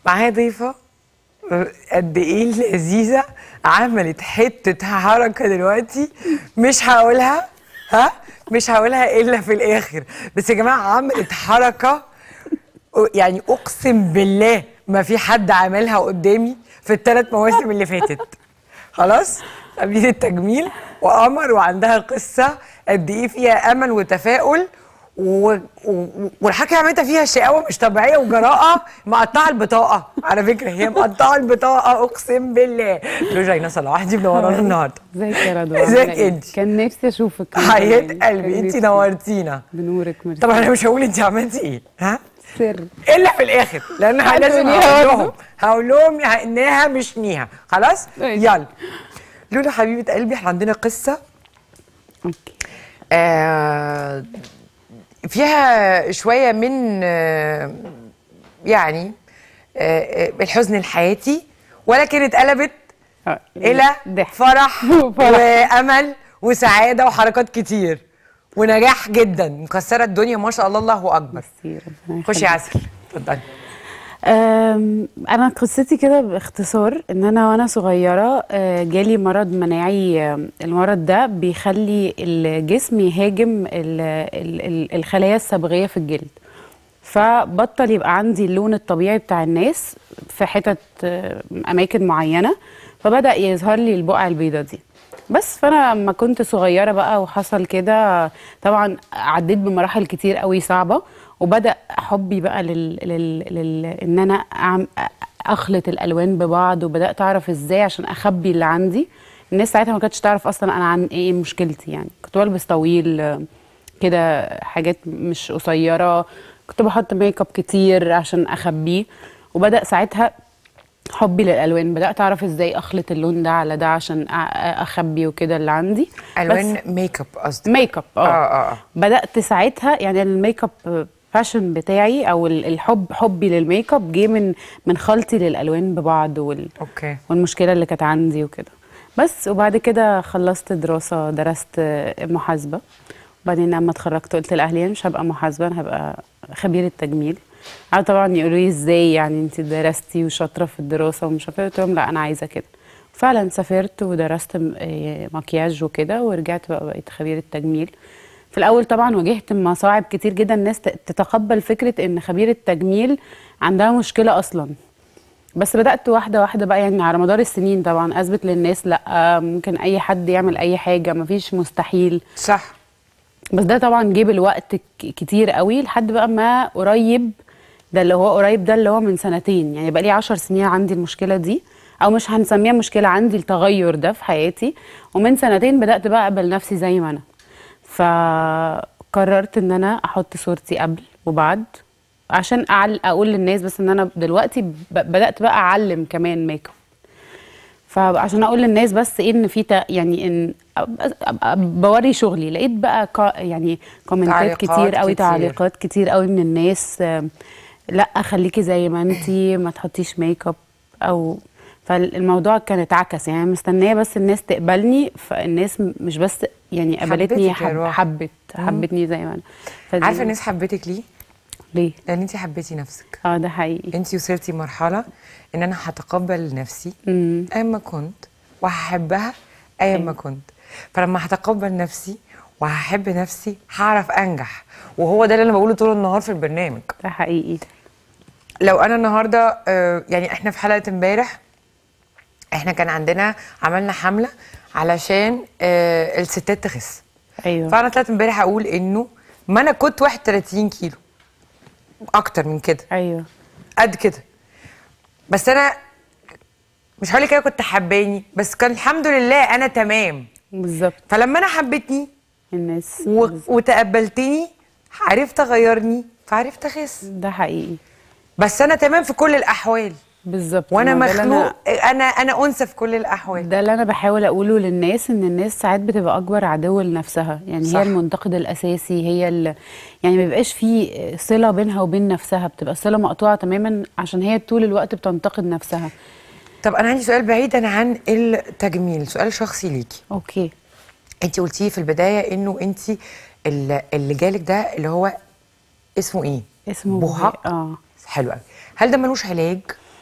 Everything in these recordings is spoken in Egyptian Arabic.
معايا ضيفه قد ايه لذيذه عملت حته حركه دلوقتي مش هقولها ها مش هقولها الا في الاخر بس يا جماعه عملت حركه يعني اقسم بالله ما في حد عملها قدامي في الثلاث مواسم اللي فاتت خلاص خبير التجميل وقمر وعندها قصه قد ايه فيها امل وتفاؤل و... و... والحكي عملتها فيها شقاوه مش طبيعيه وجراءه مقطعه البطاقه على فكره هي مقطعه البطاقه اقسم بالله لوجينا صلاح دي منورانا النهارده ازيك يا رضوى ازيك عاملة ايه؟ انت؟ كان نفسي اشوفك كمان. حياه كان قلبي انت نفسي. نورتينا بنورك ميرسي طبعا انا مش هقول انت عملتي ايه ها سر الا في الاخر لان أنا لازم هتقوليها هقول برضه. لهم هقول لهم انها مش نيها خلاص ماشي. يلا لولا حبيبه قلبي احنا عندنا قصه اوكي آه فيها شويه من آه يعني آه آه، الحزن الحياتي ولكن اتقلبت آه، الى ضحك فرح وفرح. وامل وسعاده وحركات كتير ونجاح جدا مكسره الدنيا ما شاء الله الله اكبر ميرسي، ربنا خشي يخليك. عسل اتفضلي أم، انا قصتي كده باختصار ان انا وانا صغيره آه، جالي مرض مناعي آم، المرض ده بيخلي الجسم يهاجم ال- ال- ال- الخلايا الصبغيه في الجلد فبطل يبقى عندي اللون الطبيعي بتاع الناس في حتت آه، اماكن معينه فبدا يظهر لي البقع البيضاء دي بس فانا لما كنت صغيره بقى وحصل كده طبعا عديت بمراحل كتير قوي صعبه وبدا حبي بقى لل, لل... لل... ان انا أعم... اخلط الالوان ببعض وبدات اعرف ازاي عشان اخبي اللي عندي الناس ساعتها ما كانتش تعرف اصلا انا عن ايه مشكلتي يعني كنت بلبس طويل آه، كده حاجات مش قصيره كنت بحط ميك اب كتير عشان اخبيه وبدا ساعتها حبي للالوان بدات اعرف ازاي اخلط اللون ده على ده عشان أ- اخبي وكده اللي عندي الوان بس ميك اب قصدي ميك اب اه اه اه بدات ساعتها يعني الميك اب فاشن بتاعي او ال- الحب حبي للميك اب جه من من خلطي للالوان ببعض وال اوكي والمشكله اللي كانت عندي وكده بس وبعد كده خلصت دراسه درست محاسبه وبعدين لما اتخرجت قلت لاهلي أنا مش هبقى محاسبه انا هبقى خبيره تجميل قعدوا طبعا يقولوا لي ازاي يعني انت درستي وشاطره في الدراسه ومش عارفه إيه. قلت لهم لا انا عايزه كده فعلا سافرت ودرست م- إيه مكياج وكده ورجعت بقى بقيت خبيره تجميل في الاول طبعا واجهت مصاعب كتير جدا الناس ت- تتقبل فكره ان خبيره تجميل عندها مشكله اصلا بس بدات واحده واحده بقى يعني على مدار السنين طبعا اثبت للناس لا ممكن اي حد يعمل اي حاجه مفيش مستحيل صح بس ده طبعا جه بالوقت ك- كتير قوي لحد بقى ما قريب ده اللي هو قريب ده اللي هو من سنتين يعني بقى لي 10 سنين عندي المشكله دي او مش هنسميها مشكله عندي التغير ده في حياتي ومن سنتين بدات بقى اقبل نفسي زي ما انا فقررت ان انا احط صورتي قبل وبعد عشان أعل اقول للناس بس ان انا دلوقتي ب- بدات بقى اعلم كمان ميك اب فعشان اقول للناس بس ايه ان في تا- يعني ان أب- أب- بوري شغلي لقيت بقى كا يعني كومنتات تعليقات كتير قوي كتير. تعليقات كتير قوي من الناس آم، لا خليكي زي ما انتي ما تحطيش ميك اب او فالموضوع كان اتعكس يعني مستنيه بس الناس تقبلني فالناس م- مش بس يعني قبلتني حبتك يا حب روح. حبت حبتني زي ما انا فدي- عارفه الناس حبتك ليه؟ ليه لان انت حبيتي نفسك اه ده حقيقي انت وصلتي مرحله ان انا هتقبل نفسي امم ايا ما كنت وهحبها ايا ما كنت فلما هتقبل نفسي وهحب نفسي هعرف انجح وهو ده اللي انا بقوله طول النهار في البرنامج ده حقيقي لو انا النهارده آه، يعني احنا في حلقه امبارح احنا كان عندنا عملنا حمله علشان آه، الستات تخس ايوه فانا طلعت امبارح اقول انه ما انا كنت 31 كيلو اكتر من كده ايوه قد كده بس انا مش هقول لك انا كنت حباني بس كان الحمد لله انا تمام بالظبط فلما انا حبيتني الناس و... وتقبلتني عرفت اغيرني فعرفت اخس ده حقيقي بس انا تمام في كل الاحوال بالظبط وانا ما ده اللي مخلوق أنا- انا انا انثى في كل الاحوال ده اللي انا بحاول اقوله للناس ان الناس ساعات بتبقى اكبر عدو لنفسها يعني صح. هي المنتقد الاساسي هي ال... يعني ما بيبقاش في صله بينها وبين نفسها بتبقى الصله مقطوعه تماما عشان هي طول الوقت بتنتقد نفسها طب انا عندي سؤال بعيدا عن التجميل سؤال شخصي ليكي اوكي انت قلتيه في البدايه انه انت اللي اللي جالك ده اللي هو اسمه ايه اسمه بهاق اه حلو قوي هل ده ملوش علاج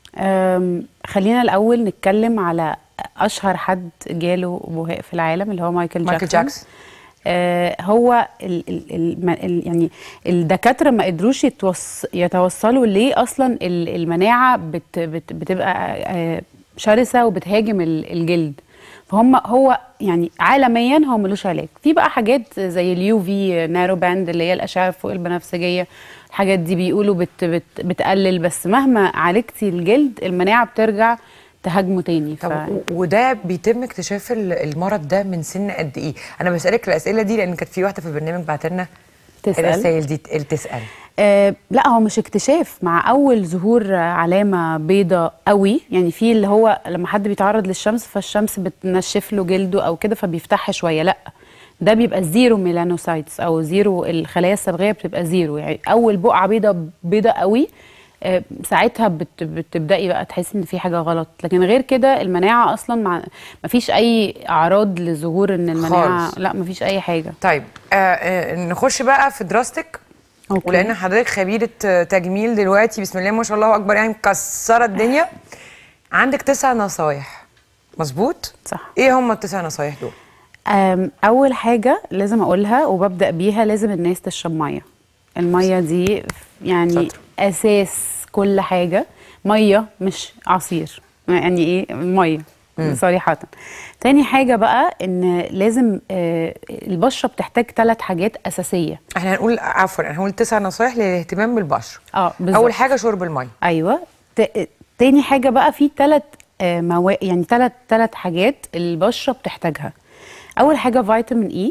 أم، خلينا الاول نتكلم على اشهر حد جاله بهاء في العالم اللي هو مايكل جاكسون مايكل جاكسون. آه هو ال ال ال ال يعني الدكاتره ما قدروش يتوص يتوصلوا ليه اصلا ال- المناعه بت بت بتبقى آه شرسه وبتهاجم ال- الجلد فهم هو يعني عالميا هو ملوش علاج في بقى حاجات زي اليو في نارو باند اللي هي الاشعه فوق البنفسجيه الحاجات دي بيقولوا بت بت بتقلل بس مهما عالجتي الجلد المناعه بترجع تهاجمه تاني ف... طب و- وده بيتم اكتشاف ال- المرض ده من سن قد ايه؟ انا بسالك الاسئله دي لان كانت في واحده في البرنامج بعت لنا تسأل؟ الرسائل دي اللي تسال آه لا هو مش اكتشاف مع اول ظهور علامه بيضة قوي يعني في اللي هو لما حد بيتعرض للشمس فالشمس بتنشف له جلده او كده فبيفتحها شويه لا ده بيبقى زيرو ميلانوسايتس او زيرو الخلايا الصبغيه بتبقى زيرو يعني اول بقعه بيضة بيضة قوي آه، ساعتها بت بتبداي بقى تحسي ان في حاجه غلط لكن غير كده المناعه اصلا مع ما فيش اي اعراض لظهور ان المناعه خالص. لا ما فيش اي حاجه طيب آه آه نخش بقى في دراستك أوكي. ولان حضرتك خبيره آه، تجميل دلوقتي بسم الله ما شاء الله اكبر يعني مكسره الدنيا عندك تسع نصايح مظبوط صح ايه هم التسع نصايح دول أم، اول حاجه لازم اقولها وببدا بيها لازم الناس تشرب ميه الميه دي يعني شاطرة. اساس كل حاجه ميه مش عصير يعني ايه ميه صريحه تاني حاجه بقى ان لازم آه، البشره بتحتاج ثلاث حاجات اساسيه احنا هنقول عفوا احنا هنقول تسع نصايح للاهتمام بالبشره اه بالظبط اول حاجه شرب الميه ايوه ت- تاني حاجه بقى في ثلاث موا... يعني ثلاث ثلاث حاجات البشره بتحتاجها اول حاجه فيتامين اي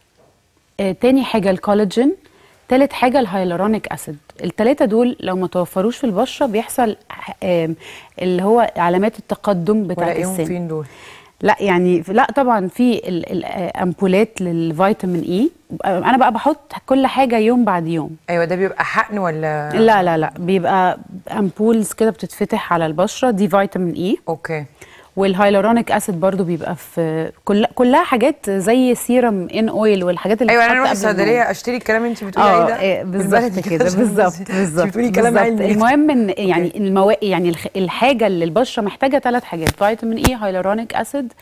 آه، تاني حاجه الكولاجين تالت حاجه الهيالورونيك اسيد الثلاثه دول لو ما توفروش في البشره بيحصل آم، اللي هو علامات التقدم بتاعت ولاقيهم السن فين دول لا يعني لا طبعا في ال- ال- آه، امبولات للفيتامين اي انا بقى بحط كل حاجه يوم بعد يوم ايوه ده بيبقى حقن ولا لا لا لا بيبقى امبولز كده بتتفتح على البشره دي فيتامين اي اوكي والهيالورونيك اسيد برضو بيبقى في كل كلها حاجات زي سيرم ان اويل والحاجات اللي ايوه انا بتتحط اروح قبل النوم. الصيدليه اشتري الكلام اللي انت بتقولي اه عليه ده إيه، بالظبط بالبلدي كده عشان بالظبط انت بالظبط بتقولي كلام بالظبط. علمي المهم ان يعني أوكي. الموا... يعني الخ... الحاجه اللي البشره محتاجه ثلاث حاجات فيتامين اي هيالورونيك اسيد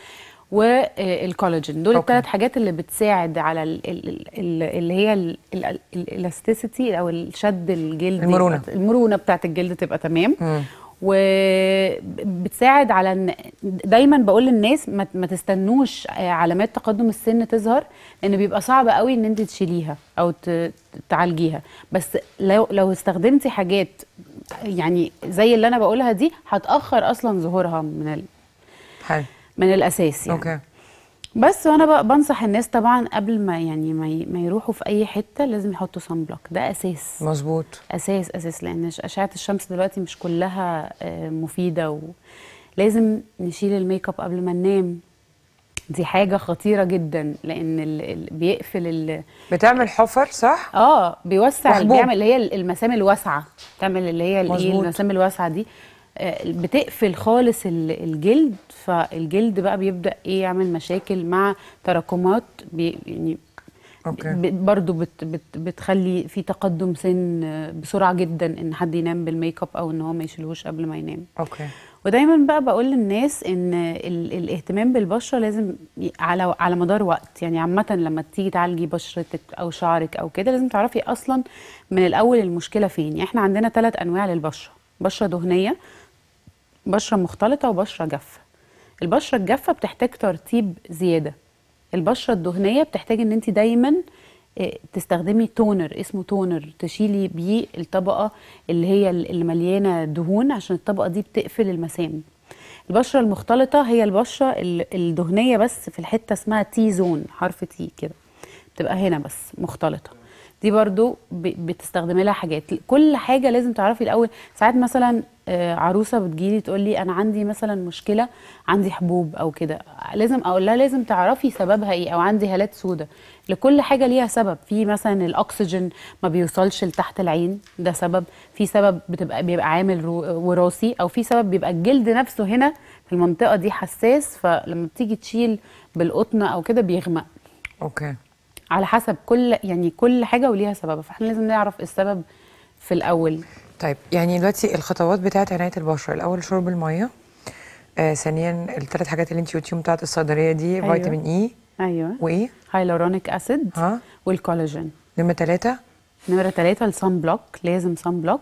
والكولاجين دول أوكي. الثلاث حاجات اللي بتساعد على ال... ال... ال... اللي هي ال- ال- الالاستيسيتي او الشد الجلد المرونة. يبقى- المرونه بتاعت الجلد تبقى تمام مم. وبتساعد على ان دايما بقول للناس ما, ما تستنوش علامات تقدم السن تظهر لان بيبقى صعب قوي ان انت تشيليها او ت- تعالجيها بس لو لو استخدمتي حاجات يعني زي اللي انا بقولها دي هتاخر اصلا ظهورها من ال حلو من الاساس يعني اوكي بس وانا بقى بنصح الناس طبعا قبل ما يعني ما, ي- ما يروحوا في اي حته لازم يحطوا صن بلوك ده اساس مظبوط اساس اساس لان ش- اشعه الشمس دلوقتي مش كلها آه، مفيده ولازم نشيل الميك اب قبل ما ننام دي حاجه خطيره جدا لان ال... ال... بيقفل ال... بتعمل حفر صح اه بيوسع وحبوب. بيعمل اللي هي المسام الواسعه تعمل اللي هي الايه مظبوط. المسام الواسعه دي آه، بتقفل خالص ال- الجلد فالجلد بقى بيبدا ايه يعمل مشاكل مع تراكمات بي يعني اوكي ب- برضو بت بت بتخلي في تقدم سن آه، بسرعه جدا ان حد ينام بالميك اب او ان هو ما يشيلهوش قبل ما ينام اوكي ودايما بقى بقول للناس ان ال الاهتمام بالبشره لازم ي- على على مدار وقت يعني عامه لما تيجي تعالجي بشرتك او شعرك او كده لازم تعرفي اصلا من الاول المشكله فين يعني احنا عندنا ثلاث انواع للبشره بشره دهنيه بشره مختلطه وبشره جافه البشره الجافه بتحتاج ترطيب زياده البشره الدهنيه بتحتاج ان انت دايما آه، تستخدمي تونر اسمه تونر تشيلي بيه الطبقه اللي هي اللي مليانه دهون عشان الطبقه دي بتقفل المسام البشره المختلطه هي البشره ال- الدهنيه بس في الحته اسمها تي زون حرف تي كده بتبقى هنا بس مختلطه دي برضو ب- بتستخدمي لها حاجات كل حاجه لازم تعرفي الاول ساعات مثلا آه، عروسه بتجيلي تقول لي انا عندي مثلا مشكله عندي حبوب او كده لازم اقول لها لازم تعرفي سببها ايه او عندي هالات سودة لكل حاجه ليها سبب في مثلا الاكسجين ما بيوصلش لتحت العين ده سبب في سبب بتبقى بيبقى عامل رو- وراثي او في سبب بيبقى الجلد نفسه هنا في المنطقه دي حساس فلما بتيجي تشيل بالقطن او كده بيغمق اوكي على حسب كل يعني كل حاجه وليها سبب فاحنا لازم نعرف السبب في الاول طيب يعني دلوقتي الخطوات بتاعت عنايه البشره الاول شرب الميه آه ثانيا الثلاث حاجات اللي انت قلتيهم بتاعت الصيدليه دي أيوة. فيتامين اي ايوه وايه هايلورونيك اسيد ها والكولاجين نمره ثلاثه نمرة ثلاثة الصن بلوك لازم صن بلوك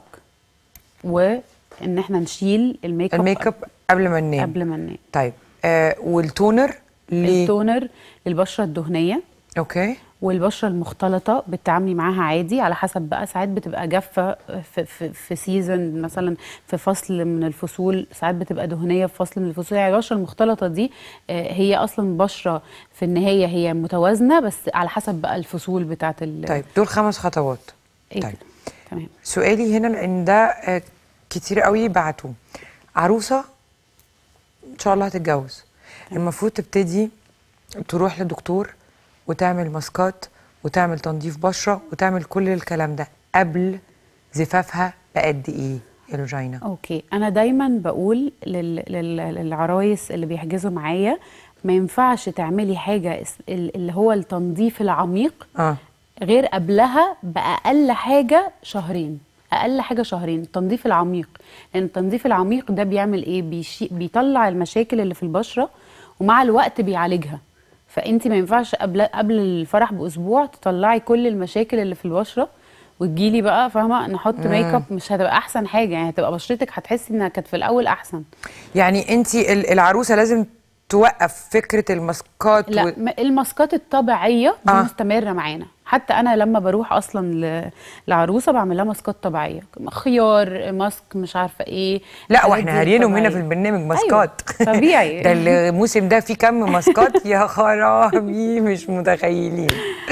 وان احنا نشيل الميك اب الميك اب قبل ما ننام قبل ما ننام طيب آه والتونر ليه التونر للبشرة الدهنية اوكي والبشرة المختلطة بتتعاملي معاها عادي على حسب بقى ساعات بتبقى جافة في, في, في سيزون مثلا في فصل من الفصول ساعات بتبقى دهنية في فصل من الفصول يعني البشرة المختلطة دي آه، هي أصلا بشرة في النهاية هي متوازنة بس على حسب بقى الفصول بتاعت ال طيب دول خمس خطوات إيه طيب كده. تمام سؤالي هنا لان ده آه، كتير قوي بعتوه عروسه ان شاء الله هتتجوز المفروض تبتدي تروح لدكتور وتعمل ماسكات وتعمل تنظيف بشره وتعمل كل الكلام ده قبل زفافها بقد ايه يا لوجينا اوكي انا دايما بقول لل... لل... للعرايس اللي بيحجزوا معايا ما ينفعش تعملي حاجه اس- ال- اللي هو التنظيف العميق اه غير قبلها باقل حاجه شهرين اقل حاجه شهرين التنظيف العميق لان التنظيف العميق ده بيعمل ايه بيشي... بيطلع المشاكل اللي في البشره ومع الوقت بيعالجها فانت ما ينفعش قبل قبل الفرح باسبوع تطلعي كل المشاكل اللي في البشره وتجيلي بقى فاهمه نحط ميك اب مش هتبقى احسن حاجه يعني هتبقى بشرتك هتحسي انها كانت في الاول احسن يعني انت العروسه لازم توقف فكره الماسكات لا و... م- الماسكات الطبيعيه دي آه. آه. مستمره معانا حتى انا لما بروح اصلا ل- لعروسه بعمل لها ماسكات طبيعيه خيار ماسك مش عارفه ايه لا الحاجات واحنا دي هاريينهم هنا في طبيعية. البرنامج ماسكات أيوة، طبيعي. ده الموسم ده فيه كم ماسكات يا خرابي مش متخيلين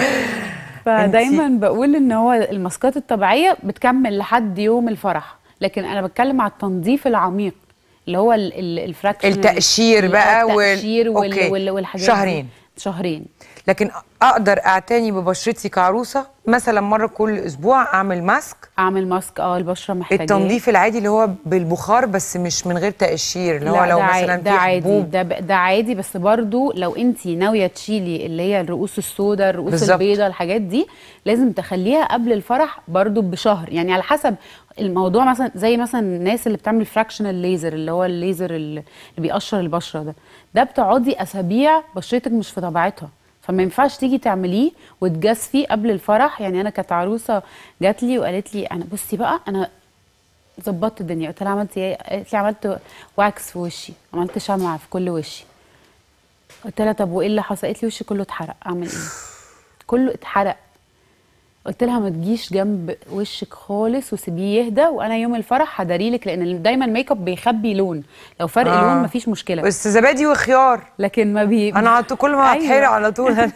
فدايما بقول ان هو الماسكات الطبيعيه بتكمل لحد يوم الفرح لكن انا بتكلم على التنظيف العميق اللي هو ال- ال- الفراكشن التقشير بقى وال- التقشير وال... أوكي. وال... والحاجات دي. شهرين. شهرين لكن اقدر اعتني ببشرتي كعروسه مثلا مره كل اسبوع اعمل ماسك اعمل ماسك اه البشره محتاجاه التنظيف العادي اللي هو بالبخار بس مش من غير تقشير اللي هو لا لو ده عادي- مثلا ده في عادي حبوب ده ب- ده عادي بس برضو لو انت ناويه تشيلي اللي هي الرؤوس السوداء الرؤوس بالظبط. البيضاء الحاجات دي لازم تخليها قبل الفرح برضو بشهر يعني على حسب الموضوع مثلا زي مثلا الناس اللي بتعمل فراكشنال ليزر اللي هو الليزر اللي بيقشر البشره ده ده بتقعدي اسابيع بشرتك مش في طبيعتها فما ينفعش تيجي تعمليه وتجازفي قبل الفرح يعني انا كانت عروسه جات لي وقالت لي انا بصي بقى انا ظبطت الدنيا قلت لها عملتي ايه قالت لي عملت واكس في وشي عملت شمعة في كل وشي قلت لها طب وايه اللي حصل قالت لي وشي كله اتحرق اعمل ايه كله اتحرق قلت لها ما تجيش جنب وشك خالص وسيبيه يهدى وانا يوم الفرح هداريلك لان دايما الميك اب بيخبي لون لو فرق آه. آه. لون مفيش مشكله بس زبادي وخيار لكن ما بي انا على طول- كل ما أيوة. هتحرق على طول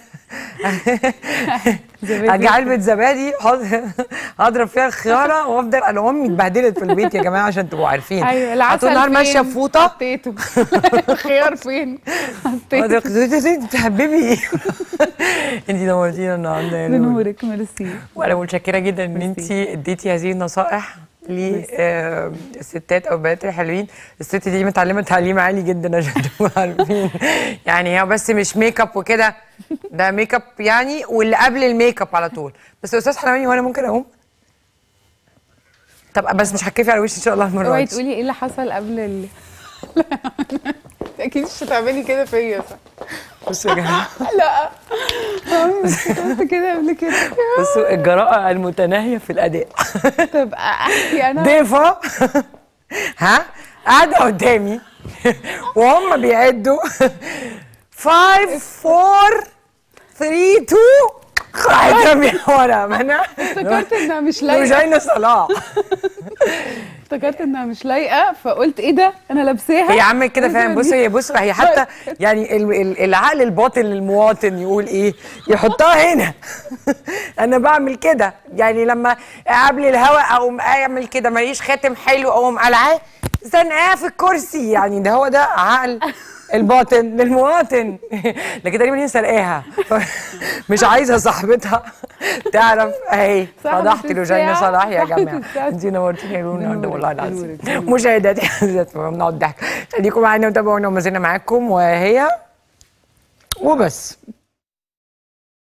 زبادي. اجي علبه زبادي حط- هضرب فيها الخياره وافضل انا امي اتبهدلت في البيت يا جماعه عشان تبقوا عارفين ايوه على العسل طول النهار ماشيه فين؟ بفوطه حطيته الخيار فين حطيته تحببي انت نورتينا النهارده يا نور بنورك ميرسي وانا متشكره جدا ان انت ميرسي. اديتي هذه النصائح للستات او البنات الحلوين الست دي متعلمه تعليم عالي جدا عشان تبقوا عارفين يعني هي بس مش ميك اب وكده ده ميك اب يعني واللي قبل الميك اب على طول بس يا استاذ حلواني وانا ممكن اقوم طب بس مش هتكفي على وشي ان شاء الله المره اوعي دي تقولي ايه اللي حصل قبل ال اكيد مش هتعملي كده فيا صح بصوا يا جماعه لا قلت كده قبل كده بصوا الجراءه المتناهيه في الاداء طب احكي انا ضيفة ها قاعدة قدامي وهم بيعدوا 5 4 3 2 راحت رامية ورا ما انا افتكرت انها مش لايقه وجاينا صلاح افتكرت انها مش لايقه فقلت ايه ده انا لابساها هي عملت كده فاهم بص هي بص هي حتى يعني ال- ال- العقل الباطن للمواطن يقول ايه يحطها هنا انا بعمل كده يعني لما قبل الهواء اقوم اعمل كده ماليش خاتم حلو اقوم قلعاه زنقاه في الكرسي يعني ده هو ده عقل الباطن للمواطن لكن تقريبا هي سرقاها مش عايزه صاحبتها تعرف اهي صاحبة فضحت له جاينا الساعة، صلاح يا صاحبة جماعه الساعة. انت نورتيني يا لونا بنورك، والله العظيم بنورك، مشاهداتي عزيزات ممنوع الضحك خليكم معانا وتابعونا وما زلنا معاكم وهي وبس